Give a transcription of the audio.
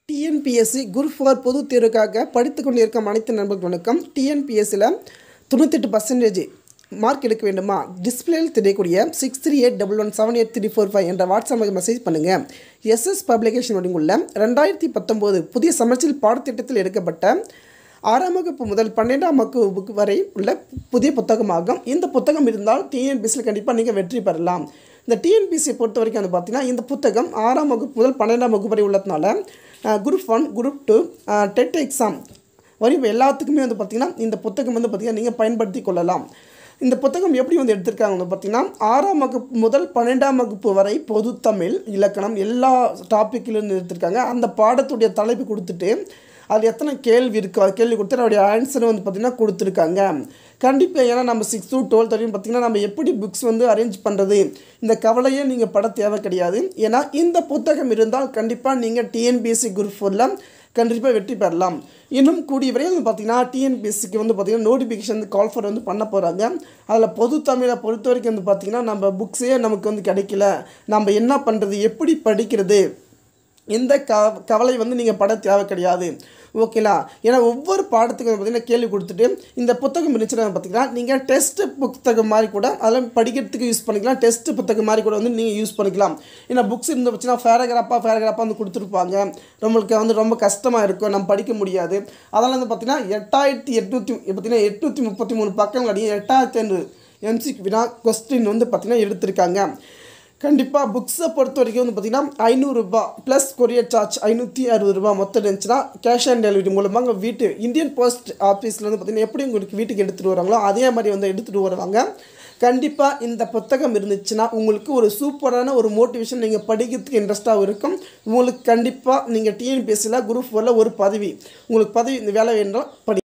TNPSC group four பொதுத் தேர்வுக்காக படித்து கொண்டிருக்கும் அனைத்து நண்பர்களுக்கு வணக்கம் டிஎன்பிஎஸ்சியில் தொண்ணூத்தெட்டு பர்சன்டேஜ் மார்க் எடுக்க வேண்டுமா டிஸ்பிளேயில் தெரியக்கூடிய six three eight double one seven eight three four five என்ற வாட்ஸ்அப்புக்கு மெசேஜ் பண்ணுங்கள் எஸ்எஸ் பப்ளிகேஷன் உள்ள ரெண்டாயிரத்தி பத்தொம்போது புதிய சமச்சீர் பாடத்திட்டத்தில் எடுக்கப்பட்ட ஆறாம் வகுப்பு முதல் பன்னெண்டாம் வகுப்பு வரை உள்ள புதிய புத்தகமாகும் இந்த புத்தகம் இருந்தால் டிஎன்பிசியில் கண்டிப்பாக நீங்கள் வெற்றி பெறலாம் இந்த டிஎன்பிசியை பொறுத்த வரைக்கும் வந்து பார்த்தீங்கன்னா இந்த புத்தகம் ஆறாம் வகுப்பு முதல் பன்னெண்டாம் வகுப்பு வரை உள்ளதுனால group one group two TET exam வரை எல்லாத்துக்குமே வந்து பார்த்திங்கன்னா இந்த புத்தகம் வந்து பார்த்திங்கன்னா நீங்கள் பயன்படுத்தி கொள்ளலாம் இந்த புத்தகம் எப்படி வந்து எடுத்திருக்காங்க வந்து பார்த்திங்கன்னா ஆறாம் வகுப்பு முதல் பன்னெண்டாம் வகுப்பு வரை பொது தமிழ் இலக்கணம் எல்லா டாப்பிக்கிலும் எடுத்திருக்காங்க அந்த பாடத்துடைய தலைப்பு கொடுத்துட்டு அது எத்தனை கேள்வி இருக்குது அது கேள்வி கொடுத்து அதோடைய ஆன்சரும் வந்து பார்த்திங்கன்னா கொடுத்துருக்காங்க கண்டிப்பாக ஏன்னா நம்ம சிக்ஸ் டு டுவெல்த் வரையும் பார்த்திங்கன்னா நம்ம எப்படி புக்ஸ் வந்து அரேஞ்ச் பண்ணுறது இந்த கவலையே நீங்கள் பட தேவை கிடையாது ஏன்னா இந்த புத்தகம் இருந்தால் கண்டிப்பாக நீங்கள் டிஎன்பிஎஸ்சி குரூப் ஃபோரில் கண்டிப்பாக வெற்றி பெறலாம் இன்னும் கூடிய வரையும் வந்து பார்த்திங்கன்னா டிஎன்பிஎஸ்சிக்கு வந்து பார்த்திங்கன்னா நோட்டிஃபிகேஷன் வந்து கால் ஃபர் வந்து பண்ண போகிறாங்க அதில் பொது தமிழை பொறுத்த வரைக்கும் வந்து பார்த்திங்கன்னா நம்ம புக்ஸே நமக்கு வந்து கிடைக்கல நம்ம என்ன பண்ணுறது எப்படி படிக்கிறது இந்த க கவலை வந்து நீங்கள் பட தேவை கிடையாது ஓகேலா ஏன்னா ஒவ்வொரு பாடத்துக்கும் வந்து பார்த்திங்கன்னா கேள்வி கொடுத்துட்டு இந்த புத்தகம் இருந்துச்சுன்னா பார்த்தீங்கன்னா நீங்கள் டெஸ்ட் புத்தகம் மாதிரி கூட அதில் படிக்கிறதுக்கு யூஸ் பண்ணிக்கலாம் டெஸ்ட் புத்தகம் மாதிரி கூட வந்து நீங்கள் யூஸ் பண்ணிக்கலாம் ஏன்னா புக்ஸ் இருந்து வச்சுன்னா பேராகிராஃபாக பேராகிராஃபாக வந்து கொடுத்துருப்பாங்க நம்மளுக்கு வந்து ரொம்ப கஷ்டமாக இருக்கும் நம்ம படிக்க முடியாது அதெல்லாம் வந்து பார்த்திங்கன்னா எட்டாயிரத்தி எட்நூற்றி பார்த்திங்கன்னா எட்நூற்றி முப்பத்தி மூணு பக்கங்கள் அடியும் எட்டாயிரத்தி ஐநூறு எம்சிக்கு வினா கொஸ்டின் வந்து பார்த்திங்கன்னா எடுத்திருக்காங்க கண்டிப்பாக புக்ஸை பொறுத்த வரைக்கும் வந்து பார்த்திங்கன்னா ஐநூறுரூபா ப்ளஸ் கொரியர் சார்ஜ் ஐநூற்றி அறுபது ரூபா மொத்தம் இருந்துச்சுன்னா கேஷ் ஆன் டெலிவரி மூலமாக உங்கள் வீட்டு இந்தியன் போஸ்ட் ஆஃபீஸில் வந்து பார்த்திங்கன்னா எப்படி உங்களுக்கு வீட்டுக்கு எடுத்துகிட்டு வராங்களோ அதே மாதிரி வந்து எடுத்துகிட்டு வருவாங்க கண்டிப்பாக இந்த புத்தகம் இருந்துச்சுன்னா உங்களுக்கு ஒரு சூப்பரான ஒரு மோட்டிவேஷன் நீங்கள் படிக்கிறதுக்கு இன்ட்ரெஸ்ட்டாக இருக்கும் உங்களுக்கு கண்டிப்பாக நீங்கள் டிஎன்பிஎஸ்சியில் குரூப் ஃபோரில் ஒரு பதவி உங்களுக்கு பதவி இந்த வேலை வேண்டாம் படி